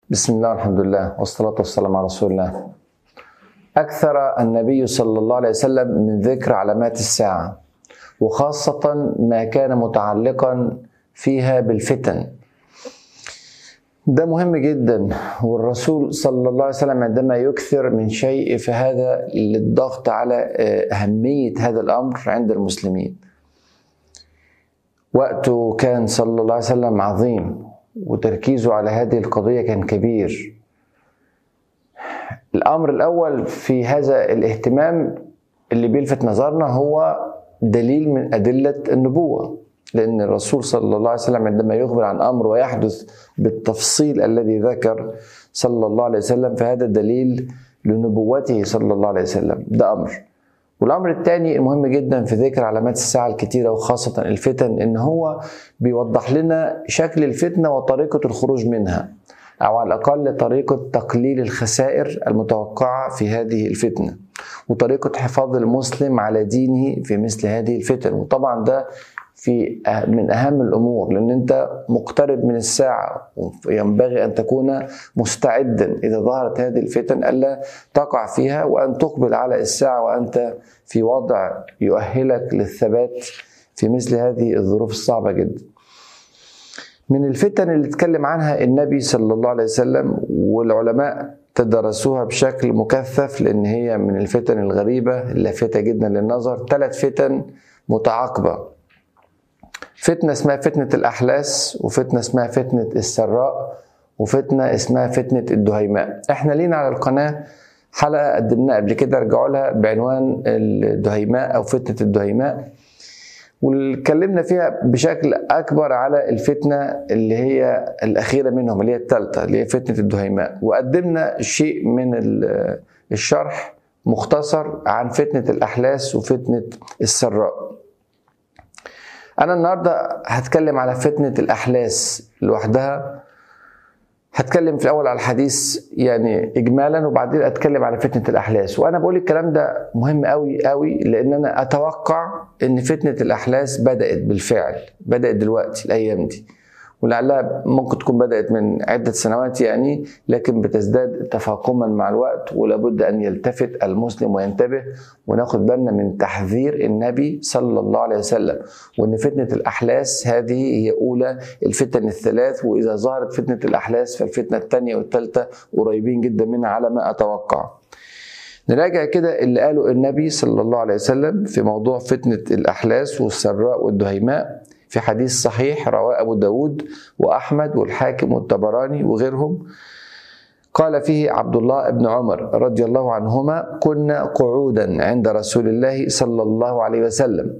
بسم الله والحمد لله والصلاة والسلام على رسول الله أكثر النبي صلى الله عليه وسلم من ذكر علامات الساعة وخاصة ما كان متعلقا فيها بالفتن ده مهم جدا والرسول صلى الله عليه وسلم عندما يكثر من شيء فهذا للضغط على أهمية هذا الأمر عند المسلمين وقته كان صلى الله عليه وسلم عظيم وتركيزه على هذه القضية كان كبير الأمر الأول في هذا الاهتمام اللي بيلفت نظرنا هو دليل من أدلة النبوة لأن الرسول صلى الله عليه وسلم عندما يخبر عن أمر ويحدث بالتفصيل الذي ذكر صلى الله عليه وسلم فهذا دليل لنبوته صلى الله عليه وسلم ده أمر والأمر الثاني المهم جدا في ذكر علامات الساعة الكتيرة وخاصة الفتن إن هو بيوضح لنا شكل الفتنة وطريقة الخروج منها أو على الأقل طريقة تقليل الخسائر المتوقعة في هذه الفتنة وطريقة حفاظ المسلم على دينه في مثل هذه الفتن وطبعا ده في من اهم الامور لان انت مقترب من الساعه وينبغي ان تكون مستعدا اذا ظهرت هذه الفتن الا تقع فيها وان تقبل على الساعه وانت في وضع يؤهلك للثبات في مثل هذه الظروف الصعبه جدا. من الفتن اللي اتكلم عنها النبي صلى الله عليه وسلم والعلماء تدرسوها بشكل مكثف لان هي من الفتن الغريبه اللافته جدا للنظر ثلاث فتن متعاقبه فتنة اسمها فتنة الأحلاس وفتنة اسمها فتنة السراء وفتنة اسمها فتنة الدهيماء احنا لينا على القناة حلقة قدمناها قبل كده ارجعوا لها بعنوان الدهيماء أو فتنة الدهيماء واتكلمنا فيها بشكل أكبر على الفتنة اللي هي الأخيرة منهم اللي هي الثالثة اللي هي فتنة الدهيماء وقدمنا شيء من الشرح مختصر عن فتنة الأحلاس وفتنة السراء أنا النهاردة هتكلم على فتنة الأحلاس لوحدها هتكلم في الأول على الحديث يعني إجمالا وبعدين أتكلم على فتنة الأحلاس وأنا بقول الكلام ده مهم أوي أوي لأن أنا أتوقع إن فتنة الأحلاس بدأت بالفعل بدأت دلوقتي الأيام دي ولعلها ممكن تكون بدأت من عدة سنوات يعني لكن بتزداد تفاقما مع الوقت ولابد أن يلتفت المسلم وينتبه وناخد بالنا من تحذير النبي صلى الله عليه وسلم وأن فتنة الأحلاس هذه هي أولى الفتن الثلاث وإذا ظهرت فتنة الأحلاس فالفتنة الثانية والثالثة قريبين جدا منها على ما أتوقع نراجع كده اللي قاله النبي صلى الله عليه وسلم في موضوع فتنة الأحلاس والسراء والدهيماء في حديث صحيح رواه أبو داود وأحمد والحاكم والطبراني وغيرهم قال فيه عبد الله بن عمر رضي الله عنهما كنا قعودا عند رسول الله صلى الله عليه وسلم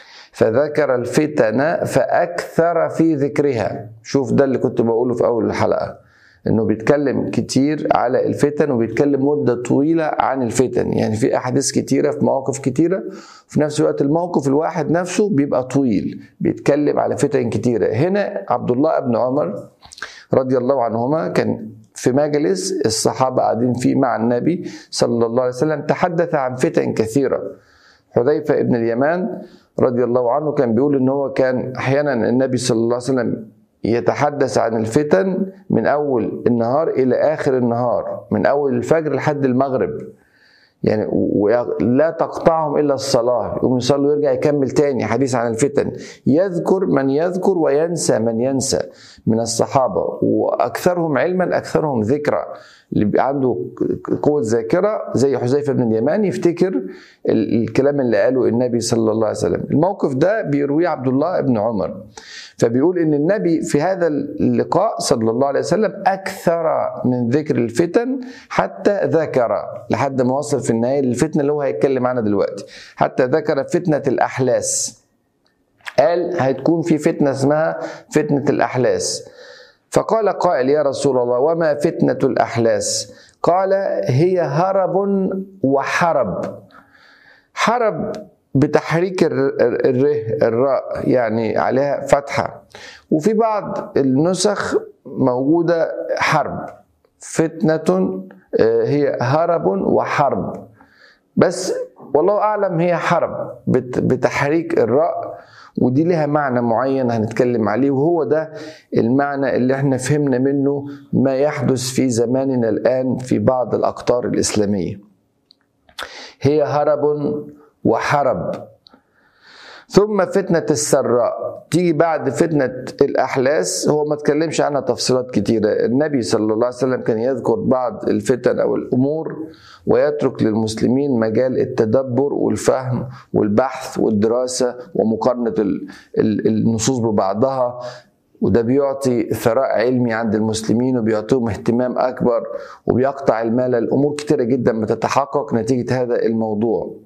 فذكر الفتن فأكثر في ذكرها شوف ده اللي كنت بقوله في أول الحلقة انه بيتكلم كتير على الفتن وبيتكلم مده طويله عن الفتن يعني في احاديث كتيره في مواقف كتيره في نفس الوقت الموقف الواحد نفسه بيبقى طويل بيتكلم على فتن كتيره هنا عبد الله بن عمر رضي الله عنهما كان في مجلس الصحابه قاعدين فيه مع النبي صلى الله عليه وسلم تحدث عن فتن كثيره حذيفه ابن اليمان رضي الله عنه كان بيقول ان هو كان احيانا النبي صلى الله عليه وسلم يتحدث عن الفتن من اول النهار الى اخر النهار من اول الفجر لحد المغرب يعني لا تقطعهم الا الصلاه يقوم يصلي ويرجع يكمل تاني حديث عن الفتن يذكر من يذكر وينسى من ينسى من الصحابه واكثرهم علما اكثرهم ذكرى اللي عنده قوة ذاكرة زي حذيفة بن اليمان يفتكر الكلام اللي قاله النبي صلى الله عليه وسلم الموقف ده بيرويه عبد الله بن عمر فبيقول ان النبي في هذا اللقاء صلى الله عليه وسلم اكثر من ذكر الفتن حتى ذكر لحد ما وصل في النهايه للفتنه اللي هو هيتكلم عنها دلوقتي حتى ذكر فتنه الاحلاس قال هتكون في فتنه اسمها فتنه الاحلاس فقال قائل يا رسول الله وما فتنه الاحلاس قال هي هرب وحرب حرب بتحريك الره الراء يعني عليها فتحة وفي بعض النسخ موجودة حرب فتنة هي هرب وحرب بس والله أعلم هي حرب بتحريك الراء ودي لها معنى معين هنتكلم عليه وهو ده المعنى اللي احنا فهمنا منه ما يحدث في زماننا الآن في بعض الأقطار الإسلامية هي هرب وحرب ثم فتنة السراء تيجي بعد فتنة الأحلاس هو ما تكلمش عنها تفصيلات كتيرة النبي صلى الله عليه وسلم كان يذكر بعض الفتن أو الأمور ويترك للمسلمين مجال التدبر والفهم والبحث والدراسة ومقارنة النصوص ببعضها وده بيعطي ثراء علمي عند المسلمين وبيعطيهم اهتمام أكبر وبيقطع المال الأمور كتيرة جدا بتتحقق نتيجة هذا الموضوع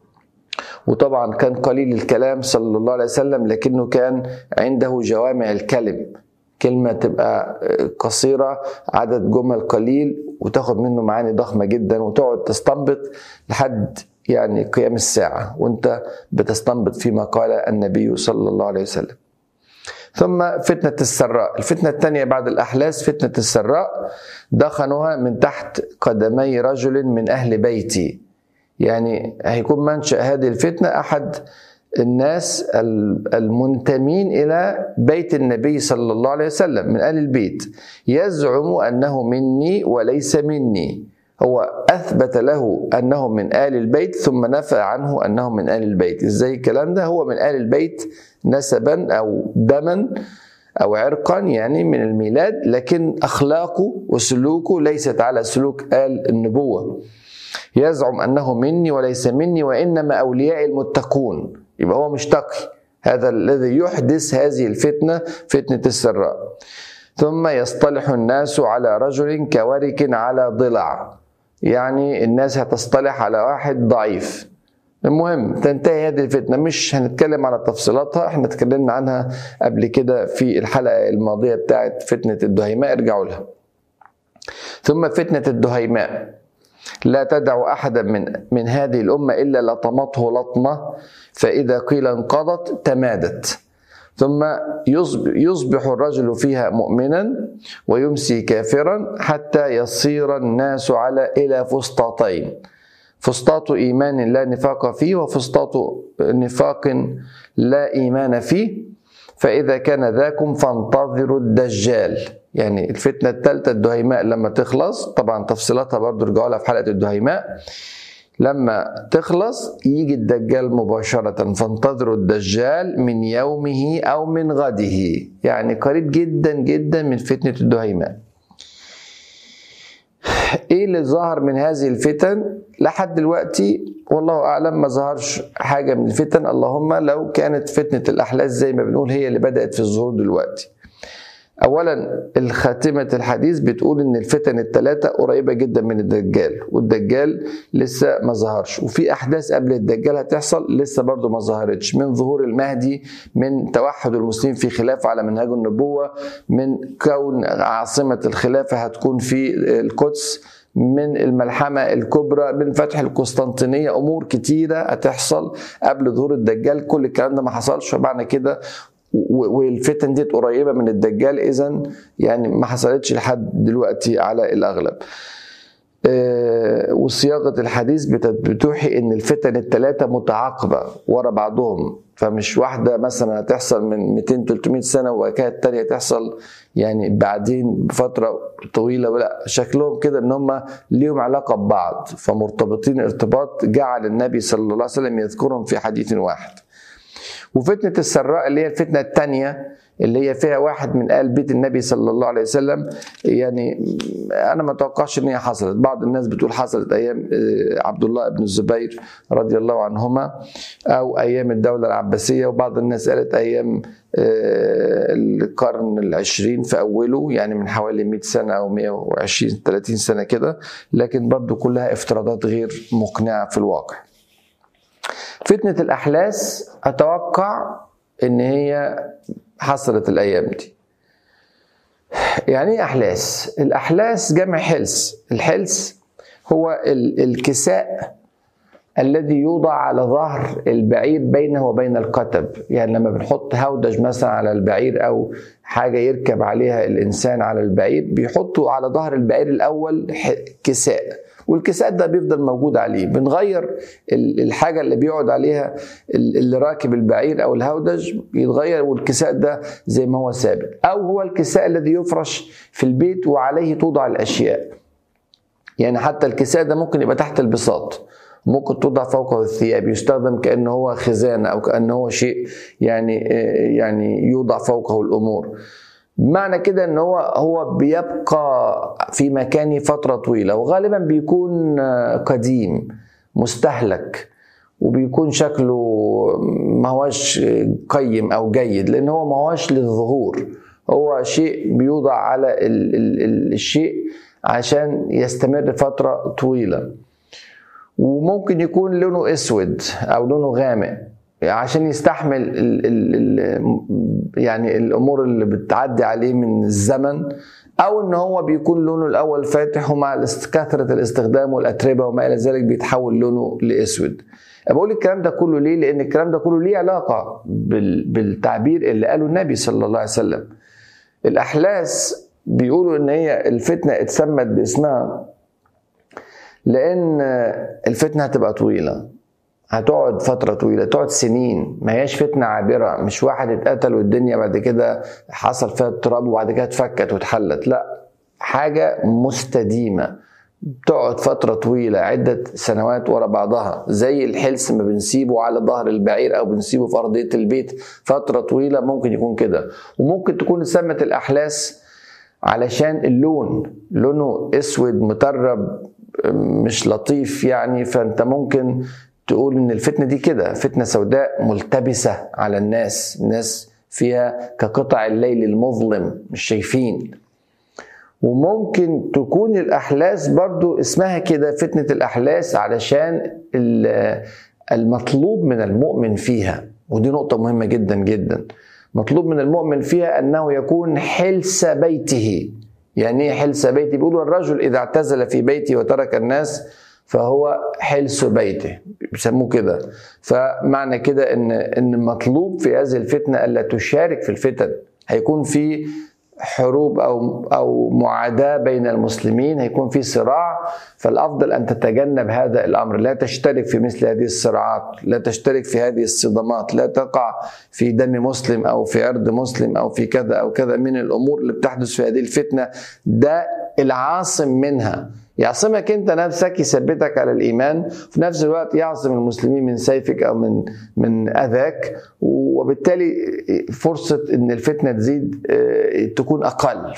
وطبعا كان قليل الكلام صلى الله عليه وسلم لكنه كان عنده جوامع الكلم كلمة تبقى قصيرة عدد جمل قليل وتاخد منه معاني ضخمة جدا وتقعد تستنبط لحد يعني قيام الساعة وانت بتستنبط فيما قال النبي صلى الله عليه وسلم ثم فتنة السراء الفتنة الثانية بعد الأحلاس فتنة السراء دخنوها من تحت قدمي رجل من أهل بيتي يعني هيكون منشأ هذه الفتنة أحد الناس المنتمين إلى بيت النبي صلى الله عليه وسلم من آل البيت يزعم أنه مني وليس مني هو أثبت له أنه من آل البيت ثم نفى عنه أنه من آل البيت إزاي الكلام ده هو من آل البيت نسبا أو دما أو عرقا يعني من الميلاد لكن أخلاقه وسلوكه ليست على سلوك آل النبوة يزعم انه مني وليس مني وانما اولياء المتقون يبقى هو مش تقي هذا الذي يحدث هذه الفتنه فتنه السراء ثم يصطلح الناس على رجل كورك على ضلع يعني الناس هتصطلح على واحد ضعيف المهم تنتهي هذه الفتنه مش هنتكلم على تفصيلاتها احنا اتكلمنا عنها قبل كده في الحلقه الماضيه بتاعت فتنه الدهيماء ارجعوا لها ثم فتنه الدهيماء لا تدع احدا من من هذه الامه الا لطمته لطمه فاذا قيل انقضت تمادت ثم يصبح الرجل فيها مؤمنا ويمسي كافرا حتى يصير الناس على الى فسطاطين فسطاط ايمان لا نفاق فيه وفسطاط نفاق لا ايمان فيه فاذا كان ذاكم فانتظروا الدجال يعني الفتنة الثالثة الدهيماء لما تخلص طبعا تفصيلاتها برضو رجعوا لها في حلقة الدهيماء لما تخلص يجي الدجال مباشرة فانتظروا الدجال من يومه أو من غده يعني قريب جدا جدا من فتنة الدهيماء ايه اللي ظهر من هذه الفتن لحد دلوقتي والله اعلم ما ظهرش حاجه من الفتن اللهم لو كانت فتنه الاحلاس زي ما بنقول هي اللي بدات في الظهور دلوقتي اولا الخاتمه الحديث بتقول ان الفتن الثلاثه قريبه جدا من الدجال والدجال لسه ما ظهرش وفي احداث قبل الدجال هتحصل لسه برضه ما ظهرتش من ظهور المهدي من توحد المسلمين في خلافه على منهاج النبوه من كون عاصمه الخلافه هتكون في القدس من الملحمة الكبرى من فتح القسطنطينية أمور كتيرة هتحصل قبل ظهور الدجال كل الكلام ده ما حصلش فمعنى كده والفتن دي قريبه من الدجال اذا يعني ما حصلتش لحد دلوقتي على الاغلب وصياغه الحديث بتوحي ان الفتن الثلاثه متعاقبه ورا بعضهم فمش واحده مثلا هتحصل من 200 300 سنه وكده الثانيه تحصل يعني بعدين بفتره طويله ولا شكلهم كده ان هم ليهم علاقه ببعض فمرتبطين ارتباط جعل النبي صلى الله عليه وسلم يذكرهم في حديث واحد وفتنة السراء اللي هي الفتنة الثانية اللي هي فيها واحد من آل بيت النبي صلى الله عليه وسلم يعني أنا ما أتوقعش إن هي حصلت بعض الناس بتقول حصلت أيام عبد الله بن الزبير رضي الله عنهما أو أيام الدولة العباسية وبعض الناس قالت أيام القرن العشرين في أوله يعني من حوالي 100 سنة أو 120 30 سنة كده لكن برضو كلها افتراضات غير مقنعة في الواقع فتنة الأحلاس أتوقع إن هي حصلت الأيام دي يعني إيه أحلاس؟ الأحلاس جمع حلس الحلس هو الكساء الذي يوضع على ظهر البعير بينه وبين القتب يعني لما بنحط هودج مثلا على البعير او حاجه يركب عليها الانسان على البعير بيحطوا على ظهر البعير الاول كساء والكساء ده بيفضل موجود عليه بنغير الحاجة اللي بيقعد عليها اللي راكب البعير أو الهودج يتغير والكساء ده زي ما هو ثابت أو هو الكساء الذي يفرش في البيت وعليه توضع الأشياء يعني حتى الكساء ده ممكن يبقى تحت البساط ممكن توضع فوقه الثياب يستخدم كانه هو خزانه او كانه هو شيء يعني يعني يوضع فوقه الامور معنى كده ان هو هو بيبقى في مكانه فتره طويله وغالبا بيكون قديم مستهلك وبيكون شكله ما هوش قيم او جيد لان هو ما هوش للظهور هو شيء بيوضع على ال ال الشيء عشان يستمر فتره طويله وممكن يكون لونه اسود او لونه غامق عشان يستحمل ال ال ال يعني الامور اللي بتعدي عليه من الزمن او ان هو بيكون لونه الاول فاتح ومع كثره الاستخدام والاتربه وما الى ذلك بيتحول لونه لاسود بقول الكلام ده كله ليه لان الكلام ده كله ليه علاقه بالتعبير اللي قاله النبي صلى الله عليه وسلم الاحلاس بيقولوا ان هي الفتنه اتسمت باسمها لان الفتنه هتبقى طويله هتقعد فترة طويلة تقعد سنين ما هياش فتنة عابرة مش واحد اتقتل والدنيا بعد كده حصل فيها اضطراب وبعد كده اتفكت واتحلت لا حاجة مستديمة تقعد فترة طويلة عدة سنوات ورا بعضها زي الحلس ما بنسيبه على ظهر البعير أو بنسيبه في أرضية البيت فترة طويلة ممكن يكون كده وممكن تكون سمت الأحلاس علشان اللون لونه اسود مطرب مش لطيف يعني فانت ممكن تقول ان الفتنه دي كده فتنه سوداء ملتبسه على الناس الناس فيها كقطع الليل المظلم مش شايفين وممكن تكون الاحلاس برضو اسمها كده فتنه الاحلاس علشان المطلوب من المؤمن فيها ودي نقطه مهمه جدا جدا مطلوب من المؤمن فيها انه يكون حلس بيته يعني ايه حلس بيتي بيقولوا الرجل اذا اعتزل في بيته وترك الناس فهو حلس بيته بيسموه كده فمعنى كده ان ان مطلوب في هذه الفتنه الا تشارك في الفتن هيكون في حروب او او معاداه بين المسلمين هيكون في صراع فالافضل ان تتجنب هذا الامر لا تشترك في مثل هذه الصراعات لا تشترك في هذه الصدمات لا تقع في دم مسلم او في عرض مسلم او في كذا او كذا من الامور اللي بتحدث في هذه الفتنه ده العاصم منها يعصمك انت نفسك يثبتك على الايمان في نفس الوقت يعصم المسلمين من سيفك او من من اذاك وبالتالي فرصه ان الفتنه تزيد تكون اقل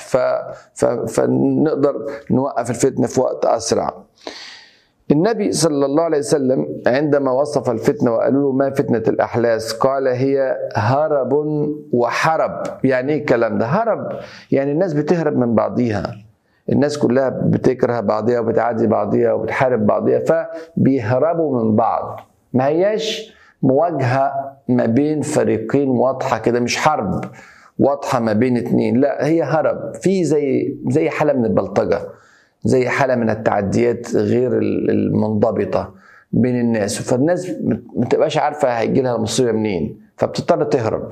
فنقدر نوقف الفتنه في وقت اسرع النبي صلى الله عليه وسلم عندما وصف الفتنه وقالوا له ما فتنه الاحلاس قال هي هرب وحرب يعني ايه الكلام ده هرب يعني الناس بتهرب من بعضيها الناس كلها بتكره بعضيها وبتعادي بعضيها وبتحارب بعضيها فبيهربوا من بعض ما هياش مواجهة ما بين فريقين واضحة كده مش حرب واضحة ما بين اتنين لا هي هرب في زي زي حالة من البلطجة زي حالة من التعديات غير المنضبطة بين الناس فالناس ما تبقاش عارفة هيجي لها المصيبة منين فبتضطر تهرب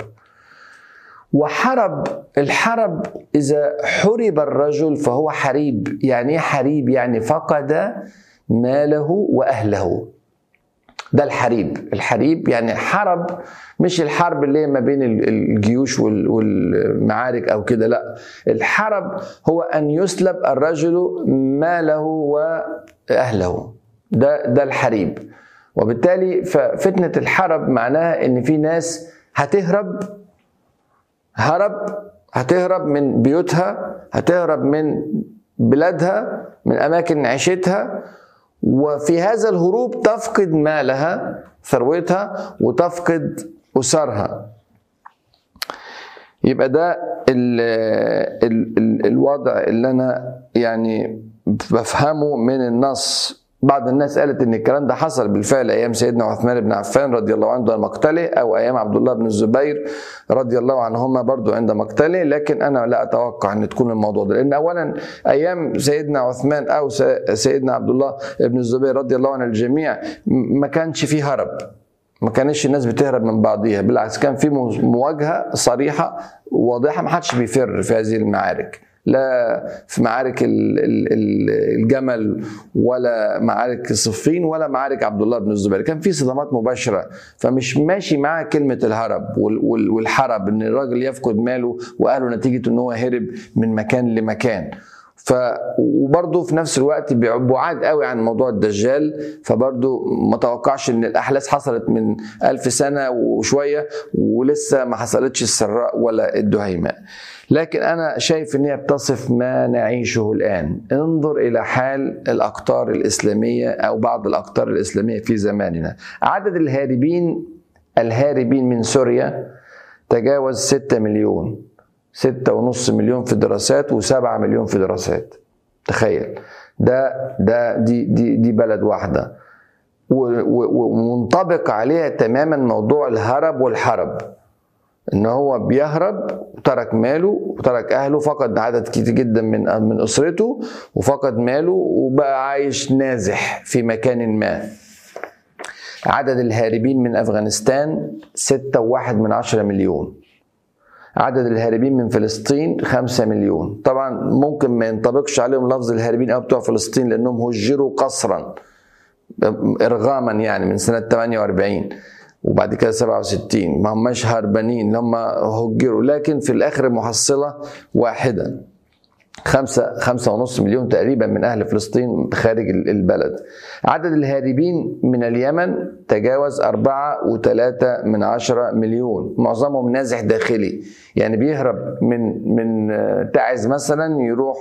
وحرب الحرب إذا حرب الرجل فهو حريب يعني ايه حريب يعني فقد ماله وأهله ده الحريب الحريب يعني حرب مش الحرب اللي هي ما بين الجيوش والمعارك او كده لا الحرب هو ان يسلب الرجل ماله واهله ده ده الحريب وبالتالي ففتنه الحرب معناها ان في ناس هتهرب هرب هتهرب من بيوتها هتهرب من بلادها من اماكن عيشتها وفي هذا الهروب تفقد مالها ثروتها وتفقد اسرها يبقى ده ال ال ال الوضع اللي انا يعني بفهمه من النص بعض الناس قالت ان الكلام ده حصل بالفعل ايام سيدنا عثمان بن عفان رضي الله عنه عند مقتله او ايام عبد الله بن الزبير رضي الله عنهما برضو عند مقتله لكن انا لا اتوقع ان تكون الموضوع ده لان اولا ايام سيدنا عثمان او سيدنا عبد الله بن الزبير رضي الله عن الجميع ما كانش فيه هرب ما كانش الناس بتهرب من بعضيها بالعكس كان في مواجهه صريحه واضحه ما حدش بيفر في هذه المعارك لا في معارك الجمل ولا معارك صفين ولا معارك عبد الله بن الزبير كان في صدامات مباشره فمش ماشي معاه كلمه الهرب والحرب ان الراجل يفقد ماله واهله نتيجه ان هو هرب من مكان لمكان ف وبرضه في نفس الوقت بعاد قوي عن موضوع الدجال فبرضه ما توقعش ان الاحداث حصلت من ألف سنه وشويه ولسه ما حصلتش السراء ولا الدهيماء لكن انا شايف ان هي بتصف ما نعيشه الان انظر الى حال الاقطار الاسلاميه او بعض الاقطار الاسلاميه في زماننا عدد الهاربين الهاربين من سوريا تجاوز 6 مليون ستة ونص مليون في دراسات وسبعة مليون في دراسات تخيل ده ده دي دي دي بلد واحدة ومنطبق عليها تماما موضوع الهرب والحرب ان هو بيهرب وترك ماله وترك اهله فقد عدد كتير جدا من من اسرته وفقد ماله وبقى عايش نازح في مكان ما عدد الهاربين من افغانستان ستة وواحد من عشرة مليون عدد الهاربين من فلسطين 5 مليون طبعا ممكن ما ينطبقش عليهم لفظ الهاربين او بتوع فلسطين لانهم هجروا قصرا ارغاما يعني من سنه 48 وبعد كده 67 ما هماش هربانين هم هجروا لكن في الاخر المحصله واحده خمسة خمسة ونص مليون تقريبا من أهل فلسطين خارج البلد عدد الهاربين من اليمن تجاوز أربعة وثلاثة من عشرة مليون معظمهم نازح داخلي يعني بيهرب من من تعز مثلا يروح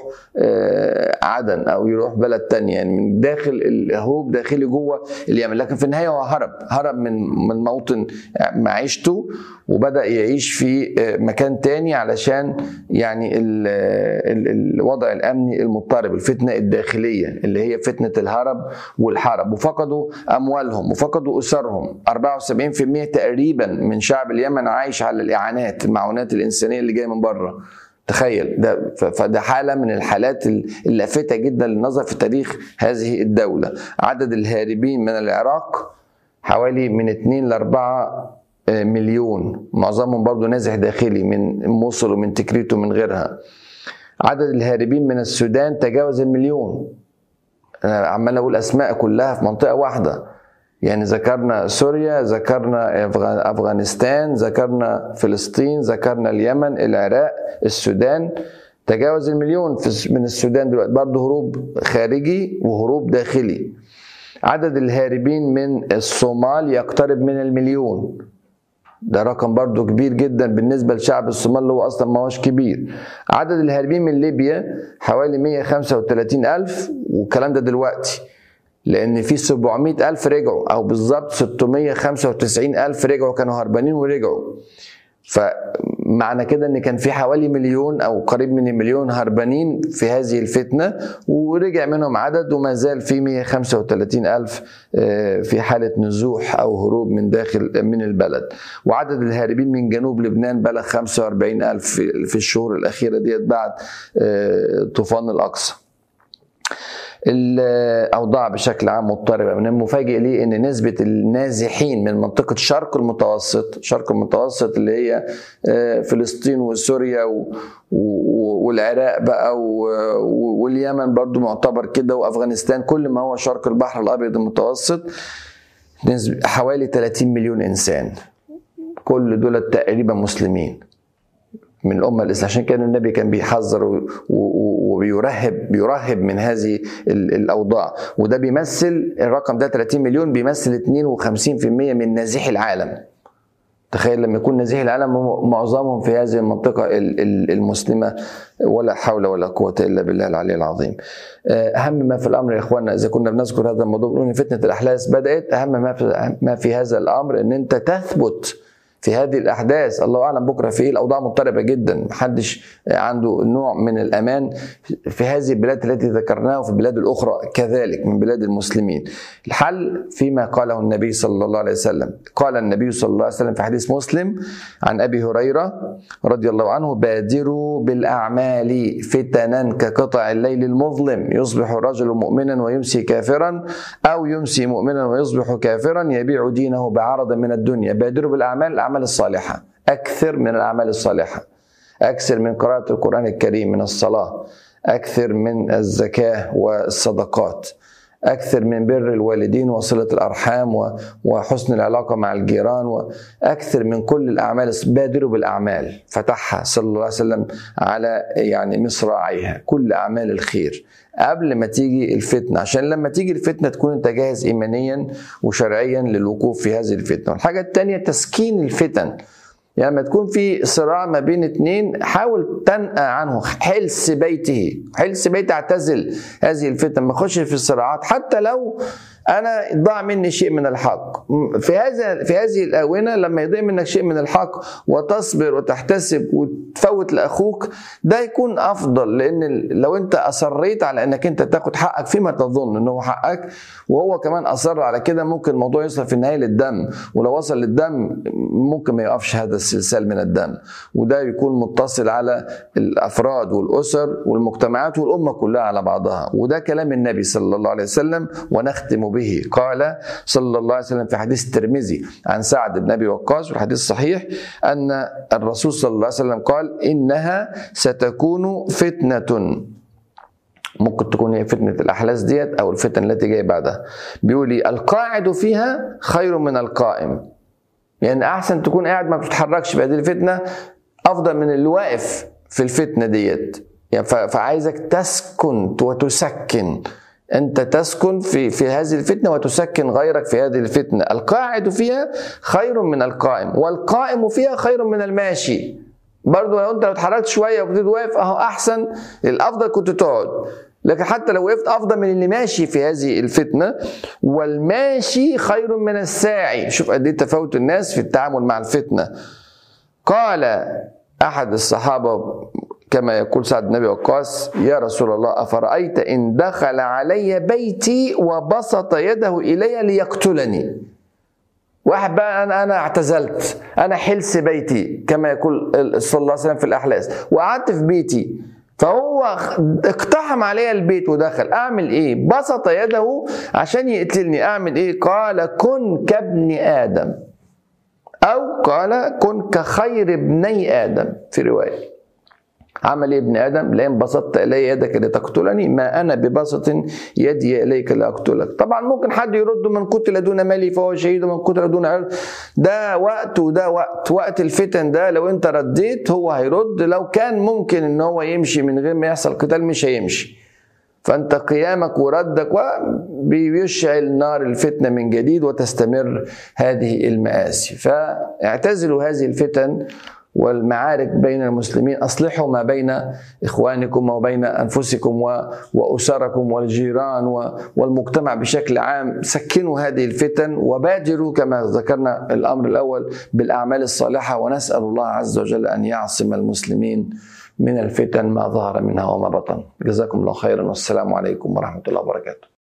عدن أو يروح بلد تانية يعني من داخل الهروب داخلي جوه اليمن لكن في النهاية هو هرب هرب من من موطن معيشته وبدأ يعيش في مكان تاني علشان يعني ال ال الوضع الامني المضطرب الفتنه الداخليه اللي هي فتنه الهرب والحرب وفقدوا اموالهم وفقدوا اسرهم 74% تقريبا من شعب اليمن عايش على الاعانات المعونات الانسانيه اللي جايه من بره تخيل ده فده حاله من الحالات اللافته جدا للنظر في تاريخ هذه الدوله عدد الهاربين من العراق حوالي من 2 ل 4 مليون معظمهم برضو نازح داخلي من موصل ومن تكريت ومن غيرها عدد الهاربين من السودان تجاوز المليون انا عمال اقول اسماء كلها في منطقه واحده يعني ذكرنا سوريا ذكرنا افغانستان ذكرنا فلسطين ذكرنا اليمن العراق السودان تجاوز المليون من السودان دلوقتي برضه هروب خارجي وهروب داخلي عدد الهاربين من الصومال يقترب من المليون ده رقم برضو كبير جدا بالنسبة لشعب الصومال اللي هو أصلا ما هوش كبير عدد الهاربين من ليبيا حوالي 135 ألف والكلام ده دلوقتي لأن في 700 ألف رجعوا أو بالظبط 695 ألف رجعوا كانوا هربانين ورجعوا فمعنى كده ان كان في حوالي مليون او قريب من المليون هربانين في هذه الفتنه ورجع منهم عدد وما زال في 135 الف في حاله نزوح او هروب من داخل من البلد وعدد الهاربين من جنوب لبنان بلغ 45 الف في الشهور الاخيره ديت بعد طوفان الاقصى الاوضاع بشكل عام مضطربه من المفاجئ لي ان نسبه النازحين من منطقه شرق المتوسط شرق المتوسط اللي هي فلسطين وسوريا والعراق بقى واليمن برضو معتبر كده وافغانستان كل ما هو شرق البحر الابيض المتوسط حوالي 30 مليون انسان كل دول تقريبا مسلمين من الأمة الإسلامية عشان كان النبي كان بيحذر وبيرهب بيرهب من هذه الأوضاع وده بيمثل الرقم ده 30 مليون بيمثل 52% من نازحي العالم تخيل لما يكون نزيح العالم معظمهم في هذه المنطقة المسلمة ولا حول ولا قوة إلا بالله العلي العظيم أهم ما في الأمر يا إخواننا إذا كنا بنذكر هذا الموضوع بنقول إن فتنة الأحلاس بدأت أهم ما في, ما في هذا الأمر إن أنت تثبت في هذه الاحداث الله اعلم بكره في ايه الاوضاع مضطربه جدا محدش عنده نوع من الامان في هذه البلاد التي ذكرناها وفي البلاد الاخرى كذلك من بلاد المسلمين الحل فيما قاله النبي صلى الله عليه وسلم قال النبي صلى الله عليه وسلم في حديث مسلم عن ابي هريره رضي الله عنه بادروا بالاعمال فتنا كقطع الليل المظلم يصبح الرجل مؤمنا ويمسي كافرا او يمسي مؤمنا ويصبح كافرا يبيع دينه بعرض من الدنيا بادروا بالاعمال الاعمال الصالحه اكثر من الاعمال الصالحه اكثر من قراءه القران الكريم من الصلاه اكثر من الزكاه والصدقات أكثر من بر الوالدين وصلة الأرحام وحسن العلاقة مع الجيران وأكثر من كل الأعمال بادروا بالأعمال فتحها صلى الله عليه وسلم على يعني مصراعيها كل أعمال الخير قبل ما تيجي الفتنة عشان لما تيجي الفتنة تكون أنت جاهز إيمانيا وشرعيا للوقوف في هذه الفتنة والحاجة الثانية تسكين الفتن يعني لما تكون في صراع ما بين اتنين حاول تنأى عنه حلس بيته حلس بيته اعتزل هذه الفتن ما تخش في الصراعات حتى لو انا ضاع مني شيء من الحق في هذا في هذه الاونه لما يضيع منك شيء من الحق وتصبر وتحتسب وتفوت لاخوك ده يكون افضل لان لو انت اصريت على انك انت تاخد حقك فيما تظن ان هو حقك وهو كمان اصر على كده ممكن الموضوع يوصل في النهايه للدم ولو وصل للدم ممكن ما يقفش هذا السلسال من الدم وده يكون متصل على الافراد والاسر والمجتمعات والامه كلها على بعضها وده كلام النبي صلى الله عليه وسلم ونختم به قال صلى الله عليه وسلم في حديث الترمذي عن سعد بن ابي وقاص والحديث صحيح ان الرسول صلى الله عليه وسلم قال انها ستكون فتنه ممكن تكون هي فتنة الأحلاس ديت أو الفتن التي جاية بعدها بيقول لي القاعد فيها خير من القائم يعني أحسن تكون قاعد ما بتتحركش بهذه الفتنة أفضل من اللي واقف في الفتنة ديت يعني فعايزك تسكن وتسكن انت تسكن في في هذه الفتنه وتسكن غيرك في هذه الفتنه القاعد فيها خير من القائم والقائم فيها خير من الماشي برضه لو انت لو اتحركت شويه وفضلت واقف اهو احسن الافضل كنت تقعد لكن حتى لو وقفت افضل من اللي ماشي في هذه الفتنه والماشي خير من الساعي شوف قد ايه تفاوت الناس في التعامل مع الفتنه قال احد الصحابه كما يقول سعد بن ابي وقاص يا رسول الله افرايت ان دخل علي بيتي وبسط يده الي ليقتلني واحد بقى انا انا اعتزلت انا حلس بيتي كما يقول صلى الله عليه وسلم في الاحلاس وقعدت في بيتي فهو اقتحم علي البيت ودخل اعمل ايه بسط يده عشان يقتلني اعمل ايه قال كن كابن ادم او قال كن كخير ابني ادم في روايه عمل ايه ابن ادم لئن بسطت الي يدك لتقتلني ما انا ببسط يدي اليك لاقتلك طبعا ممكن حد يرد من قتل دون مالي فهو شهيد ومن قتل دون عرض ده وقت وده وقت وقت الفتن ده لو انت رديت هو هيرد لو كان ممكن ان هو يمشي من غير ما يحصل قتال مش هيمشي فانت قيامك وردك بيشعل نار الفتنه من جديد وتستمر هذه المآسي فاعتزلوا هذه الفتن والمعارك بين المسلمين اصلحوا ما بين اخوانكم وبين انفسكم واسركم والجيران والمجتمع بشكل عام سكنوا هذه الفتن وبادروا كما ذكرنا الامر الاول بالاعمال الصالحه ونسال الله عز وجل ان يعصم المسلمين من الفتن ما ظهر منها وما بطن جزاكم الله خيرا والسلام عليكم ورحمه الله وبركاته